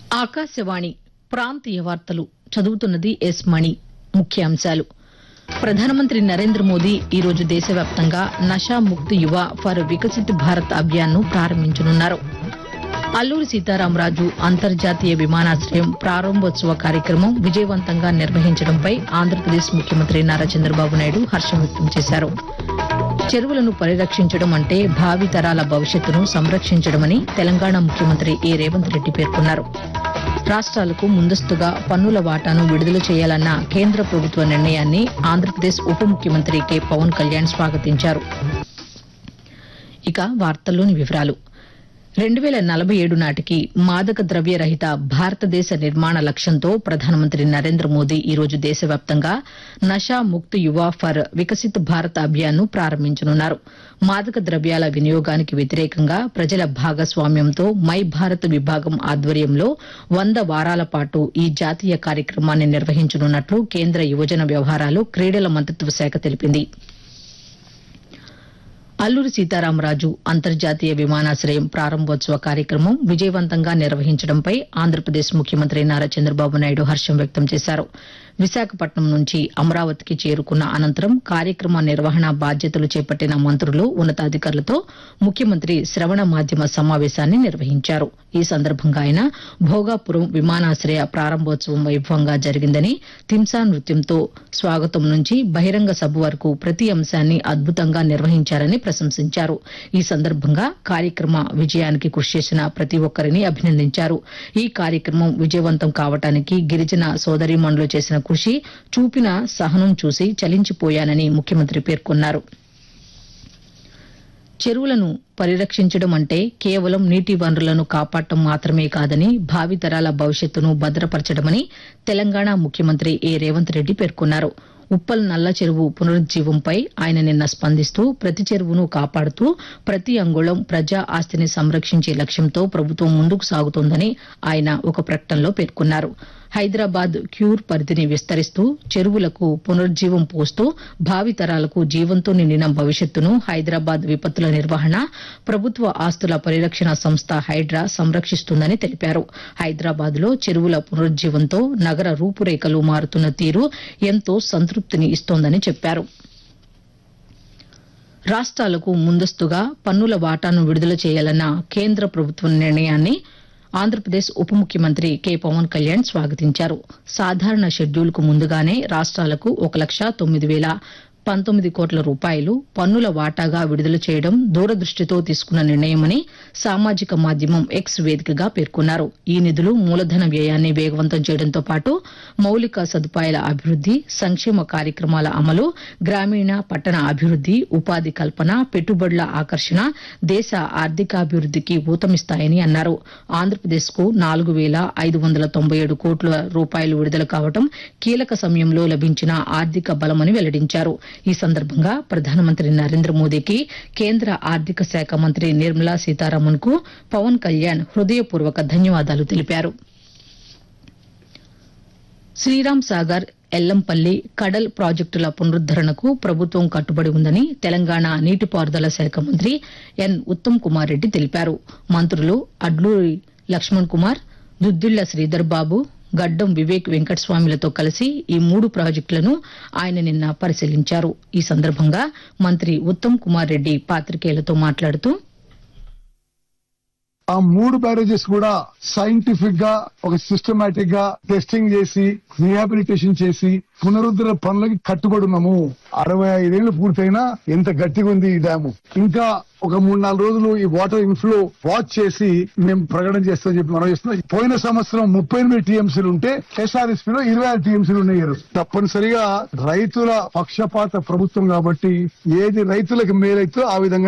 ఆకాశవాణి ప్రాంతీయ వార్తలు చదువుతున్నది ఎస్ మణి ముఖ్యాంశాలు ప్రధానమంత్రి నరేంద్ర మోదీ ఈరోజు దేశవ్యాప్తంగా నషా ముక్త్ యువ ఫర్ వికసిత్ భారత్ అభియాన్ను ప్రారంభించనున్నారు అల్లూరి సీతారామరాజు అంతర్జాతీయ విమానాశ్రయం ప్రారంభోత్సవ కార్యక్రమం విజయవంతంగా నిర్వహించడంపై ఆంధ్రప్రదేశ్ ముఖ్యమంత్రి నారా చంద్రబాబు నాయుడు హర్షం వ్యక్తం చేశారు చెరువులను పరిరక్షించడం అంటే భావి తరాల భవిష్యత్తును సంరక్షించడమని తెలంగాణ ముఖ్యమంత్రి ఏ రేవంత్ రెడ్డి పేర్కొన్నారు రాష్ట్రాలకు ముందస్తుగా పన్నుల వాటాను విడుదల చేయాలన్న కేంద్ర ప్రభుత్వ నిర్ణయాన్ని ఆంధ్రప్రదేశ్ ఉప ముఖ్యమంత్రి కె పవన్ కళ్యాణ్ స్వాగతించారు ఇక వార్తల్లోని వివరాలు రెండు వేల నలభై ఏడు నాటికి మాదక ద్రవ్య రహిత భారతదేశ నిర్మాణ లక్ష్యంతో ప్రధానమంత్రి నరేంద్ర మోదీ ఈరోజు దేశవ్యాప్తంగా నషా ముక్త్ యువ ఫర్ వికసిత్ భారత్ అభియాన్ను ప్రారంభించనున్నారు మాదక ద్రవ్యాల వినియోగానికి వ్యతిరేకంగా ప్రజల భాగస్వామ్యంతో మై భారత్ విభాగం ఆధ్వర్యంలో వంద వారాల పాటు ఈ జాతీయ కార్యక్రమాన్ని నిర్వహించనున్నట్లు కేంద్ర యువజన వ్యవహారాలు క్రీడల మంత్రిత్వ శాఖ తెలిపింది అల్లూరి సీతారామరాజు అంతర్జాతీయ విమానాశ్రయం ప్రారంభోత్సవ కార్యక్రమం విజయవంతంగా నిర్వహించడంపై ఆంధ్రప్రదేశ్ ముఖ్యమంత్రి నారా చంద్రబాబు నాయుడు హర్షం వ్యక్తం చేశారు విశాఖపట్నం నుంచి అమరావతికి చేరుకున్న అనంతరం కార్యక్రమ నిర్వహణ బాధ్యతలు చేపట్టిన మంత్రులు ఉన్నతాధికారులతో ముఖ్యమంత్రి శ్రవణ మాధ్యమ సమావేశాన్ని నిర్వహించారు ఈ సందర్భంగా ఆయన భోగాపురం విమానాశ్రయ ప్రారంభోత్సవం వైభవంగా జరిగిందని తింసా నృత్యంతో స్వాగతం నుంచి బహిరంగ సభ వరకు ప్రతి అంశాన్ని అద్భుతంగా నిర్వహించారని ప్రశంసించారు ఈ సందర్భంగా కార్యక్రమ విజయానికి కృషి చేసిన ప్రతి ఒక్కరిని అభినందించారు ఈ కార్యక్రమం విజయవంతం కావటానికి గిరిజన సోదరీమణులు చేసిన కృషి చూపిన సహనం చూసి చలించిపోయానని ముఖ్యమంత్రి పేర్కొన్నారు చెరువులను పరిరక్షించడం అంటే కేవలం నీటి వనరులను కాపాడటం మాత్రమే కాదని భావితరాల భవిష్యత్తును భద్రపరచడమని తెలంగాణ ముఖ్యమంత్రి ఏ రేవంత్ రెడ్డి పేర్కొన్నారు ఉప్పల్ నల్ల చెరువు పునరుజ్జీవంపై ఆయన నిన్న స్పందిస్తూ ప్రతి చెరువును కాపాడుతూ ప్రతి అంగుళం ప్రజా ఆస్తిని సంరక్షించే లక్ష్యంతో ప్రభుత్వం ముందుకు సాగుతోందని ఆయన ఒక ప్రకటనలో పేర్కొన్నారు హైదరాబాద్ క్యూర్ పరిధిని విస్తరిస్తూ చెరువులకు పునరుజ్జీవం పోస్తూ భావితరాలకు జీవంతో నిండిన భవిష్యత్తును హైదరాబాద్ విపత్తుల నిర్వహణ ప్రభుత్వ ఆస్తుల పరిరక్షణ సంస్థ హైడ్రా సంరక్షిస్తుందని తెలిపారు హైదరాబాద్ లో చెరువుల పునరుజ్జీవంతో నగర రూపురేఖలు మారుతున్న తీరు ఎంతో సంతృప్తిని ఇస్తోందని చెప్పారు రాష్ట్రాలకు ముందస్తుగా పన్నుల వాటాను విడుదల చేయాలన్న కేంద్ర ప్రభుత్వ నిర్ణయాన్ని ఆంధ్రప్రదేశ్ ఉప ముఖ్యమంత్రి కె పవన్ కళ్యాణ్ స్వాగతించారు సాధారణ షెడ్యూల్కు ముందుగానే రాష్ట్రాలకు ఒక లక్ష తొమ్మిది వేల పంతొమ్మిది కోట్ల రూపాయలు పన్నుల వాటాగా విడుదల చేయడం దూరదృష్టితో తీసుకున్న నిర్ణయమని సామాజిక మాధ్యమం ఎక్స్ వేదికగా పేర్కొన్నారు ఈ నిధులు మూలధన వ్యయాన్ని వేగవంతం చేయడంతో పాటు మౌలిక సదుపాయాల అభివృద్ది సంక్షేమ కార్యక్రమాల అమలు గ్రామీణ పట్టణ అభివృద్ది ఉపాధి కల్పన పెట్టుబడుల ఆకర్షణ దేశ ఆర్థికాభివృద్దికి ఊతమిస్తాయని అన్నారు ఆంధ్రప్రదేశ్ కు నాలుగు వేల ఐదు వందల తొంభై ఏడు కోట్ల రూపాయలు విడుదల కావడం కీలక సమయంలో లభించిన ఆర్థిక బలమని వెల్లడించారు ఈ సందర్భంగా ప్రధానమంత్రి నరేంద్ర మోదీకి కేంద్ర ఆర్థిక శాఖ మంత్రి నిర్మలా సీతారామన్ కు పవన్ కళ్యాణ్ హృదయపూర్వక ధన్యవాదాలు తెలిపారు శ్రీరామ్ సాగర్ ఎల్లంపల్లి కడల్ ప్రాజెక్టుల పునరుద్దరణకు ప్రభుత్వం కట్టుబడి ఉందని తెలంగాణ నీటిపారుదల శాఖ మంత్రి ఎన్ ఉత్తమ్ కుమార్ రెడ్డి తెలిపారు మంత్రులు అడ్లూరి లక్ష్మణ్ కుమార్ దుద్దిళ్ల శ్రీధర్ బాబు గడ్డం వివేక్ వెంకటస్వామిలతో కలిసి ఈ మూడు ప్రాజెక్టులను ఆయన నిన్న పరిశీలించారు ఈ సందర్భంగా మంత్రి ఉత్తమ్ కుమార్ రెడ్డి పాత్రికేయులతో మాట్లాడుతూ ఆ మూడు బ్యారేజెస్ కూడా సైంటిఫిక్ గా ఒక సిస్టమేటిక్ గా టెస్టింగ్ చేసి రీహాబిలిటేషన్ చేసి పునరుద్ధరణ పనులకి కట్టుబడి ఉన్నాము అరవై ఐదేళ్లు పూర్తయినా ఎంత గట్టిగా ఉంది ఈ డ్యాము ఇంకా ఒక మూడు నాలుగు రోజులు ఈ వాటర్ ఇన్ఫ్లో వాచ్ చేసి మేము ప్రకటన చేస్తామని చెప్పి మనం చేస్తున్నాం పోయిన సంవత్సరం ముప్పై ఎనిమిది టీఎంసీలు ఉంటే ఎస్ఆర్ఎస్పీ లో ఇరవై ఆరు టీఎంసీలు ఉన్నాయి ఈ రోజు. తప్పనిసరిగా రైతుల పక్షపాత ప్రభుత్వం కాబట్టి ఏది రైతులకు మేలైతే ఆ విధంగా